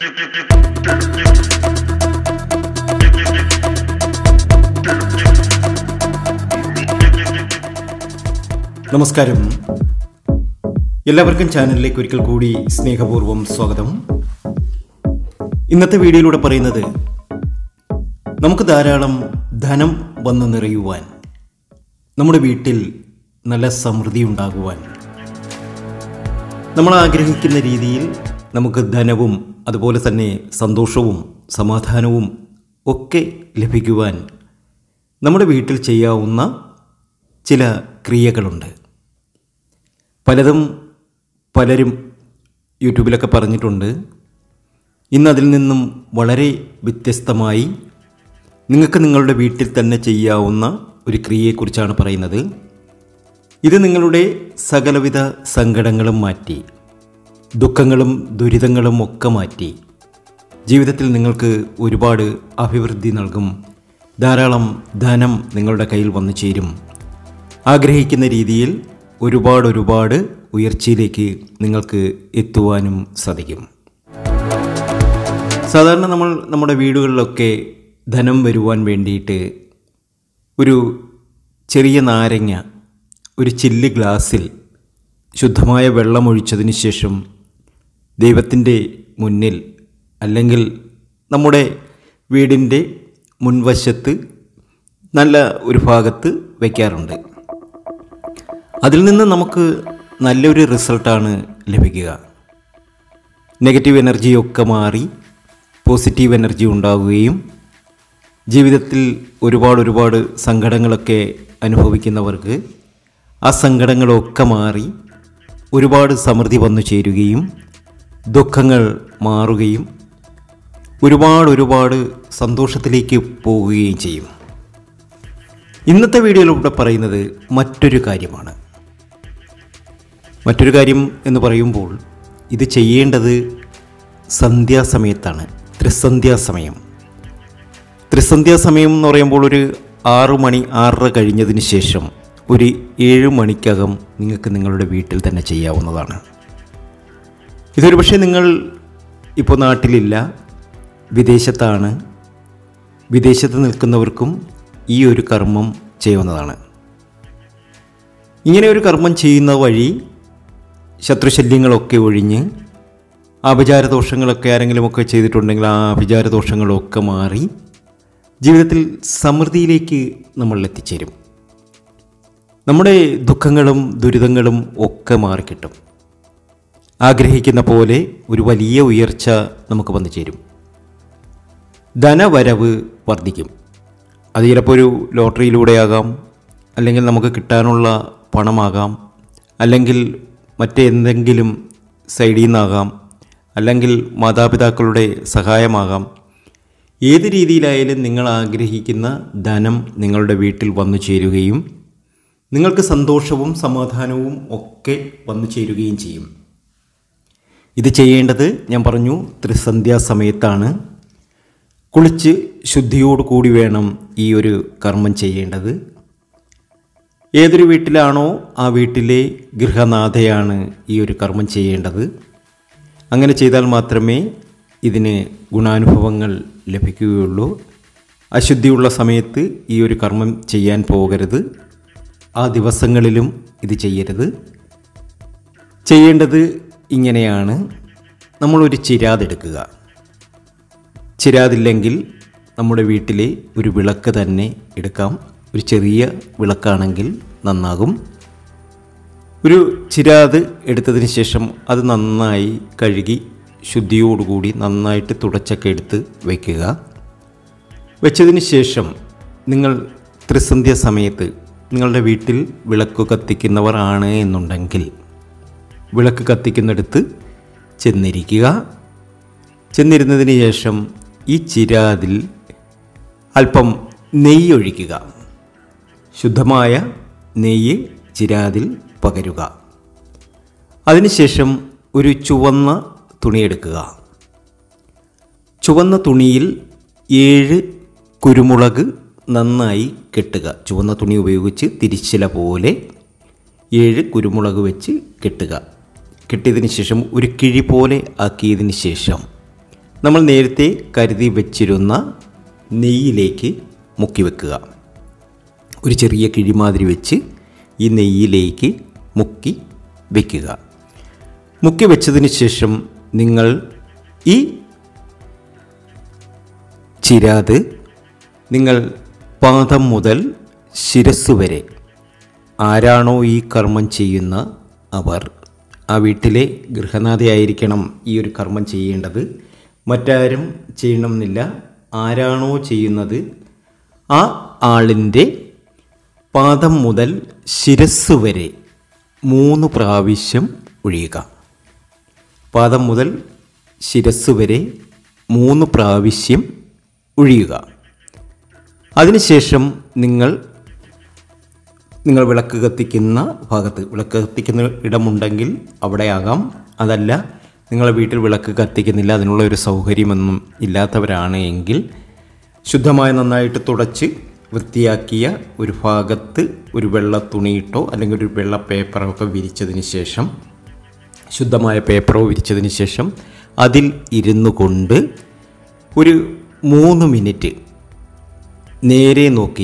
നമസ്കാരം എല്ലാവർക്കും ചാനലിലേക്ക് ഒരിക്കൽ കൂടി സ്നേഹപൂർവ്വം സ്വാഗതം ഇന്നത്തെ വീഡിയോയിലൂടെ പറയുന്നത് നമുക്ക് ധാരാളം ധനം വന്നു നിറയുവാൻ നമ്മുടെ വീട്ടിൽ നല്ല സമൃദ്ധി ഉണ്ടാകുവാൻ നമ്മൾ ആഗ്രഹിക്കുന്ന രീതിയിൽ നമുക്ക് ധനവും അതുപോലെ തന്നെ സന്തോഷവും സമാധാനവും ഒക്കെ ലഭിക്കുവാൻ നമ്മുടെ വീട്ടിൽ ചെയ്യാവുന്ന ചില ക്രിയകളുണ്ട് പലതും പലരും യൂട്യൂബിലൊക്കെ പറഞ്ഞിട്ടുണ്ട് ഇന്ന് അതിൽ നിന്നും വളരെ വ്യത്യസ്തമായി നിങ്ങൾക്ക് നിങ്ങളുടെ വീട്ടിൽ തന്നെ ചെയ്യാവുന്ന ഒരു ക്രിയയെക്കുറിച്ചാണ് പറയുന്നത് ഇത് നിങ്ങളുടെ സകലവിധ സങ്കടങ്ങളും മാറ്റി ദുഃഖങ്ങളും ദുരിതങ്ങളും ഒക്കെ മാറ്റി ജീവിതത്തിൽ നിങ്ങൾക്ക് ഒരുപാട് അഭിവൃദ്ധി നൽകും ധാരാളം ധനം നിങ്ങളുടെ കയ്യിൽ വന്നു ചേരും ആഗ്രഹിക്കുന്ന രീതിയിൽ ഒരുപാട് ഒരുപാട് ഉയർച്ചയിലേക്ക് നിങ്ങൾക്ക് എത്തുവാനും സാധിക്കും സാധാരണ നമ്മൾ നമ്മുടെ വീടുകളിലൊക്കെ ധനം വരുവാൻ വേണ്ടിയിട്ട് ഒരു ചെറിയ നാരങ്ങ ഒരു ചില്ല് ഗ്ലാസ്സിൽ ശുദ്ധമായ വെള്ളം ഒഴിച്ചതിന് ശേഷം ദൈവത്തിൻ്റെ മുന്നിൽ അല്ലെങ്കിൽ നമ്മുടെ വീടിൻ്റെ മുൻവശത്ത് നല്ല ഒരു ഭാഗത്ത് വയ്ക്കാറുണ്ട് അതിൽ നിന്ന് നമുക്ക് നല്ലൊരു റിസൾട്ടാണ് ലഭിക്കുക നെഗറ്റീവ് എനർജിയൊക്കെ മാറി പോസിറ്റീവ് എനർജി ഉണ്ടാവുകയും ജീവിതത്തിൽ ഒരുപാട് ഒരുപാട് സങ്കടങ്ങളൊക്കെ അനുഭവിക്കുന്നവർക്ക് ആ സങ്കടങ്ങളൊക്കെ മാറി ഒരുപാട് സമൃദ്ധി വന്നു ചേരുകയും ദുഃഖങ്ങൾ മാറുകയും ഒരുപാട് ഒരുപാട് സന്തോഷത്തിലേക്ക് പോവുകയും ചെയ്യും ഇന്നത്തെ വീഡിയോയിലൂടെ പറയുന്നത് മറ്റൊരു കാര്യമാണ് മറ്റൊരു കാര്യം എന്ന് പറയുമ്പോൾ ഇത് ചെയ്യേണ്ടത് സന്ധ്യാസമയത്താണ് ത്രിസന്ധ്യാസമയം ത്രിസന്ധ്യാസമയം എന്ന് പറയുമ്പോൾ ഒരു ആറു മണി ആറര കഴിഞ്ഞതിന് ശേഷം ഒരു ഏഴ് മണിക്കകം നിങ്ങൾക്ക് നിങ്ങളുടെ വീട്ടിൽ തന്നെ ചെയ്യാവുന്നതാണ് ഇതൊരു പക്ഷേ നിങ്ങൾ ഇപ്പോൾ നാട്ടിലില്ല വിദേശത്താണ് വിദേശത്ത് നിൽക്കുന്നവർക്കും ഈ ഒരു കർമ്മം ചെയ്യുന്നതാണ് ഇങ്ങനെ ഒരു കർമ്മം ചെയ്യുന്ന വഴി ശത്രുശല്യങ്ങളൊക്കെ ഒഴിഞ്ഞ് ആഭിചാരദോഷങ്ങളൊക്കെ ആരെങ്കിലുമൊക്കെ ചെയ്തിട്ടുണ്ടെങ്കിൽ ആ ആഭിചാരദോഷങ്ങളൊക്കെ മാറി ജീവിതത്തിൽ സമൃദ്ധിയിലേക്ക് നമ്മൾ എത്തിച്ചേരും നമ്മുടെ ദുഃഖങ്ങളും ദുരിതങ്ങളും ഒക്കെ മാറിക്കിട്ടും ആഗ്രഹിക്കുന്ന പോലെ ഒരു വലിയ ഉയർച്ച നമുക്ക് വന്നു ചേരും ധനവരവ് വർദ്ധിക്കും അത് ചിലപ്പോൾ ഒരു ലോട്ടറിയിലൂടെയാകാം അല്ലെങ്കിൽ നമുക്ക് കിട്ടാനുള്ള പണമാകാം അല്ലെങ്കിൽ മറ്റെന്തെങ്കിലും സൈഡിൽ നിന്നാകാം അല്ലെങ്കിൽ മാതാപിതാക്കളുടെ സഹായമാകാം ഏത് രീതിയിലായാലും നിങ്ങൾ ആഗ്രഹിക്കുന്ന ധനം നിങ്ങളുടെ വീട്ടിൽ വന്നു ചേരുകയും നിങ്ങൾക്ക് സന്തോഷവും സമാധാനവും ഒക്കെ വന്നു ചേരുകയും ചെയ്യും ഇത് ചെയ്യേണ്ടത് ഞാൻ പറഞ്ഞു ത്രിസന്ധ്യാ സമയത്താണ് കുളിച്ച് ശുദ്ധിയോട് കൂടി വേണം ഈ ഒരു കർമ്മം ചെയ്യേണ്ടത് ഏതൊരു വീട്ടിലാണോ ആ വീട്ടിലെ ഗൃഹനാഥയാണ് ഈ ഒരു കർമ്മം ചെയ്യേണ്ടത് അങ്ങനെ ചെയ്താൽ മാത്രമേ ഇതിന് ഗുണാനുഭവങ്ങൾ ലഭിക്കുകയുള്ളൂ അശുദ്ധിയുള്ള സമയത്ത് ഈ ഒരു കർമ്മം ചെയ്യാൻ പോകരുത് ആ ദിവസങ്ങളിലും ഇത് ചെയ്യരുത് ചെയ്യേണ്ടത് ഇങ്ങനെയാണ് നമ്മളൊരു ചിരാതെടുക്കുക ചിരാതില്ലെങ്കിൽ നമ്മുടെ വീട്ടിലെ ഒരു വിളക്ക് തന്നെ എടുക്കാം ഒരു ചെറിയ വിളക്കാണെങ്കിൽ നന്നാകും ഒരു ചിരാത് എടുത്തതിന് ശേഷം അത് നന്നായി കഴുകി ശുദ്ധിയോടുകൂടി നന്നായിട്ട് തുടച്ചൊക്കെ എടുത്ത് വയ്ക്കുക വെച്ചതിന് ശേഷം നിങ്ങൾ ത്രിസന്ധ്യ സമയത്ത് നിങ്ങളുടെ വീട്ടിൽ വിളക്ക് കത്തിക്കുന്നവർ ആണ് എന്നുണ്ടെങ്കിൽ വിളക്ക് കത്തിക്കുന്നിടത്ത് ചെന്നിരിക്കുക ചെന്നിരുന്നതിന് ശേഷം ഈ ചിരാതിൽ അല്പം നെയ്യ് ഒഴിക്കുക ശുദ്ധമായ നെയ്യ് ചിരാതിൽ പകരുക അതിനുശേഷം ഒരു ചുവന്ന തുണിയെടുക്കുക ചുവന്ന തുണിയിൽ ഏഴ് കുരുമുളക് നന്നായി കെട്ടുക ചുവന്ന തുണി ഉപയോഗിച്ച് തിരിച്ചില പോലെ ഏഴ് കുരുമുളക് വെച്ച് കെട്ടുക കെട്ടിയതിന് ശേഷം ഒരു കിഴി പോലെ ആക്കിയതിന് ശേഷം നമ്മൾ നേരത്തെ കരുതി വച്ചിരുന്ന നെയ്യിലേക്ക് മുക്കി വെക്കുക ഒരു ചെറിയ കിഴിമാതിരി വെച്ച് ഈ നെയ്യിലേക്ക് മുക്കി വയ്ക്കുക മുക്കി വെച്ചതിന് ശേഷം നിങ്ങൾ ഈ ചിരാത് നിങ്ങൾ പാദം മുതൽ ശിരസ് വരെ ആരാണോ ഈ കർമ്മം ചെയ്യുന്ന അവർ ആ വീട്ടിലെ ഗൃഹനാഥയായിരിക്കണം ഈ ഒരു കർമ്മം ചെയ്യേണ്ടത് മറ്റാരും ചെയ്യണമെന്നില്ല ആരാണോ ചെയ്യുന്നത് ആ ആളിൻ്റെ പാദം മുതൽ ശിരസ് വരെ മൂന്ന് പ്രാവശ്യം ഒഴിയുക പാദം മുതൽ ശിരസ് വരെ മൂന്ന് പ്രാവശ്യം ഒഴിയുക അതിനുശേഷം നിങ്ങൾ നിങ്ങൾ വിളക്ക് കത്തിക്കുന്ന ഭാഗത്ത് വിളക്ക് കത്തിക്കുന്ന ഇടമുണ്ടെങ്കിൽ അവിടെയാകാം അതല്ല നിങ്ങളെ വീട്ടിൽ വിളക്ക് കത്തിക്കുന്നില്ല അതിനുള്ള ഒരു സൗകര്യമൊന്നും ഇല്ലാത്തവരാണ് എങ്കിൽ ശുദ്ധമായി നന്നായിട്ട് തുടച്ച് വൃത്തിയാക്കിയ ഒരു ഭാഗത്ത് ഒരു വെള്ള തുണിയിട്ടോ അല്ലെങ്കിൽ ഒരു വെള്ള പേപ്പറോ ഒക്കെ വിരിച്ചതിന് ശേഷം ശുദ്ധമായ പേപ്പറോ വിരിച്ചതിന് ശേഷം അതിൽ ഇരുന്നു കൊണ്ട് ഒരു മൂന്ന് മിനിറ്റ് നേരെ നോക്കി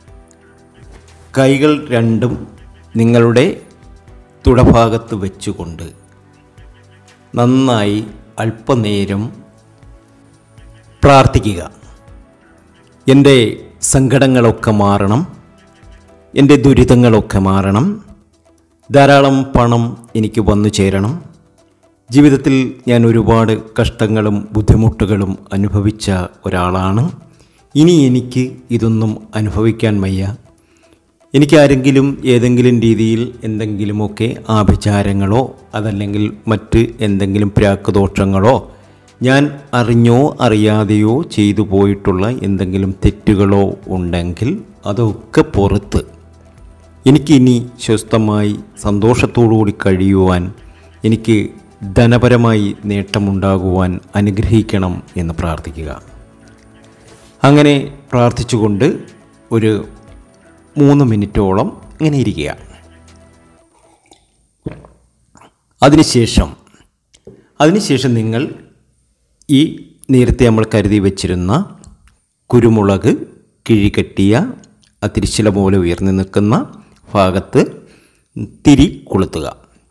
കൈകൾ രണ്ടും നിങ്ങളുടെ തുടഭാഗത്ത് വെച്ചുകൊണ്ട് നന്നായി അല്പനേരം പ്രാർത്ഥിക്കുക എൻ്റെ സങ്കടങ്ങളൊക്കെ മാറണം എൻ്റെ ദുരിതങ്ങളൊക്കെ മാറണം ധാരാളം പണം എനിക്ക് വന്നു ചേരണം ജീവിതത്തിൽ ഞാൻ ഒരുപാട് കഷ്ടങ്ങളും ബുദ്ധിമുട്ടുകളും അനുഭവിച്ച ഒരാളാണ് ഇനി എനിക്ക് ഇതൊന്നും അനുഭവിക്കാൻ വയ്യ എനിക്ക് ആരെങ്കിലും ഏതെങ്കിലും രീതിയിൽ എന്തെങ്കിലുമൊക്കെ ആഭിചാരങ്ങളോ അതല്ലെങ്കിൽ മറ്റ് എന്തെങ്കിലും പ്രാക്കുദോഷങ്ങളോ ഞാൻ അറിഞ്ഞോ അറിയാതെയോ ചെയ്തു പോയിട്ടുള്ള എന്തെങ്കിലും തെറ്റുകളോ ഉണ്ടെങ്കിൽ അതൊക്കെ പുറത്ത് എനിക്കിനി സ്വസ്ഥമായി സന്തോഷത്തോടുകൂടി കഴിയുവാൻ എനിക്ക് ധനപരമായി നേട്ടമുണ്ടാകുവാൻ അനുഗ്രഹിക്കണം എന്ന് പ്രാർത്ഥിക്കുക അങ്ങനെ പ്രാർത്ഥിച്ചുകൊണ്ട് ഒരു മൂന്ന് മിനിറ്റോളം ഇങ്ങനെ ഇരിക്കുക അതിനുശേഷം അതിനുശേഷം നിങ്ങൾ ഈ നേരത്തെ നമ്മൾ കരുതി വച്ചിരുന്ന കുരുമുളക് കിഴികെട്ടിയ ആ തിരിച്ചില പോലെ ഉയർന്നു നിൽക്കുന്ന ഭാഗത്ത് തിരി കൊളുത്തുക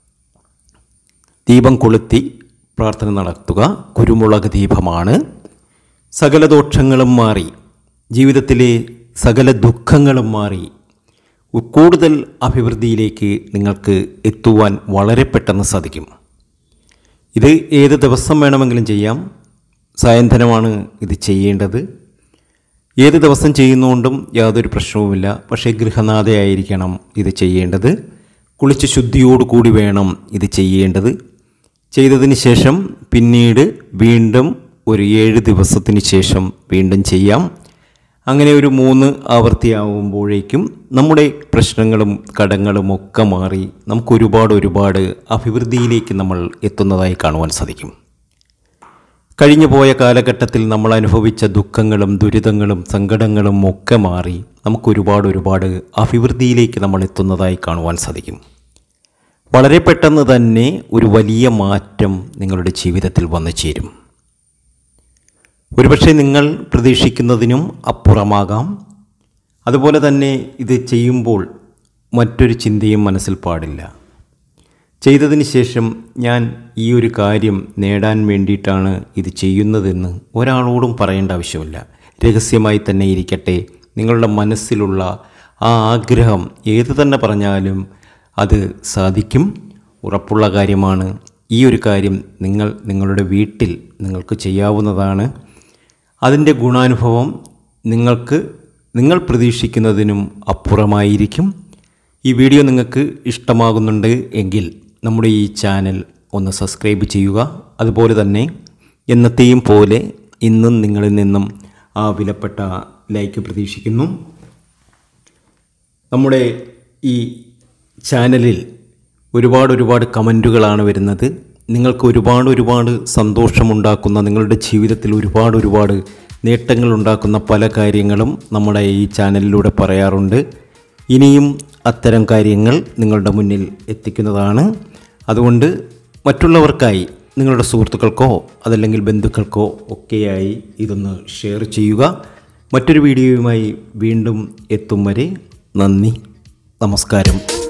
ദീപം കൊളുത്തി പ്രാർത്ഥന നടത്തുക കുരുമുളക് ദീപമാണ് സകല ദോഷങ്ങളും മാറി ജീവിതത്തിലെ സകല ദുഃഖങ്ങളും മാറി കൂടുതൽ അഭിവൃദ്ധിയിലേക്ക് നിങ്ങൾക്ക് എത്തുവാൻ വളരെ പെട്ടെന്ന് സാധിക്കും ഇത് ഏത് ദിവസം വേണമെങ്കിലും ചെയ്യാം സായന്തനമാണ് ഇത് ചെയ്യേണ്ടത് ഏത് ദിവസം ചെയ്യുന്നതുകൊണ്ടും യാതൊരു പ്രശ്നവുമില്ല പക്ഷേ ഗൃഹനാഥയായിരിക്കണം ഇത് ചെയ്യേണ്ടത് കുളിച്ച് ശുദ്ധിയോടുകൂടി വേണം ഇത് ചെയ്യേണ്ടത് ചെയ്തതിന് ശേഷം പിന്നീട് വീണ്ടും ഒരു ഏഴ് ദിവസത്തിന് ശേഷം വീണ്ടും ചെയ്യാം അങ്ങനെ ഒരു മൂന്ന് ആവർത്തിയാവുമ്പോഴേക്കും നമ്മുടെ പ്രശ്നങ്ങളും കടങ്ങളും ഒക്കെ മാറി നമുക്ക് ഒരുപാട് ഒരുപാട് അഭിവൃദ്ധിയിലേക്ക് നമ്മൾ എത്തുന്നതായി കാണുവാൻ സാധിക്കും കഴിഞ്ഞു പോയ കാലഘട്ടത്തിൽ നമ്മൾ അനുഭവിച്ച ദുഃഖങ്ങളും ദുരിതങ്ങളും സങ്കടങ്ങളും ഒക്കെ മാറി നമുക്ക് ഒരുപാട് ഒരുപാട് അഭിവൃദ്ധിയിലേക്ക് നമ്മൾ എത്തുന്നതായി കാണുവാൻ സാധിക്കും വളരെ പെട്ടെന്ന് തന്നെ ഒരു വലിയ മാറ്റം നിങ്ങളുടെ ജീവിതത്തിൽ വന്നു ചേരും ഒരുപക്ഷെ നിങ്ങൾ പ്രതീക്ഷിക്കുന്നതിനും അപ്പുറമാകാം അതുപോലെ തന്നെ ഇത് ചെയ്യുമ്പോൾ മറ്റൊരു ചിന്തയും മനസ്സിൽ പാടില്ല ചെയ്തതിന് ശേഷം ഞാൻ ഈ ഒരു കാര്യം നേടാൻ വേണ്ടിയിട്ടാണ് ഇത് ചെയ്യുന്നതെന്ന് ഒരാളോടും പറയേണ്ട ആവശ്യമില്ല രഹസ്യമായി തന്നെ ഇരിക്കട്ടെ നിങ്ങളുടെ മനസ്സിലുള്ള ആ ആഗ്രഹം ഏത് തന്നെ പറഞ്ഞാലും അത് സാധിക്കും ഉറപ്പുള്ള കാര്യമാണ് ഈ ഒരു കാര്യം നിങ്ങൾ നിങ്ങളുടെ വീട്ടിൽ നിങ്ങൾക്ക് ചെയ്യാവുന്നതാണ് അതിൻ്റെ ഗുണാനുഭവം നിങ്ങൾക്ക് നിങ്ങൾ പ്രതീക്ഷിക്കുന്നതിനും അപ്പുറമായിരിക്കും ഈ വീഡിയോ നിങ്ങൾക്ക് ഇഷ്ടമാകുന്നുണ്ട് എങ്കിൽ നമ്മുടെ ഈ ചാനൽ ഒന്ന് സബ്സ്ക്രൈബ് ചെയ്യുക അതുപോലെ തന്നെ എന്നത്തെയും പോലെ ഇന്നും നിങ്ങളിൽ നിന്നും ആ വിലപ്പെട്ട ലൈക്ക് പ്രതീക്ഷിക്കുന്നു നമ്മുടെ ഈ ചാനലിൽ ഒരുപാട് ഒരുപാട് കമൻറ്റുകളാണ് വരുന്നത് നിങ്ങൾക്ക് ഒരുപാട് ഒരുപാട് സന്തോഷമുണ്ടാക്കുന്ന നിങ്ങളുടെ ജീവിതത്തിൽ ഒരുപാട് ഒരുപാട് നേട്ടങ്ങൾ ഉണ്ടാക്കുന്ന പല കാര്യങ്ങളും നമ്മുടെ ഈ ചാനലിലൂടെ പറയാറുണ്ട് ഇനിയും അത്തരം കാര്യങ്ങൾ നിങ്ങളുടെ മുന്നിൽ എത്തിക്കുന്നതാണ് അതുകൊണ്ട് മറ്റുള്ളവർക്കായി നിങ്ങളുടെ സുഹൃത്തുക്കൾക്കോ അതല്ലെങ്കിൽ ബന്ധുക്കൾക്കോ ഒക്കെയായി ഇതൊന്ന് ഷെയർ ചെയ്യുക മറ്റൊരു വീഡിയോയുമായി വീണ്ടും എത്തും വരെ നന്ദി നമസ്കാരം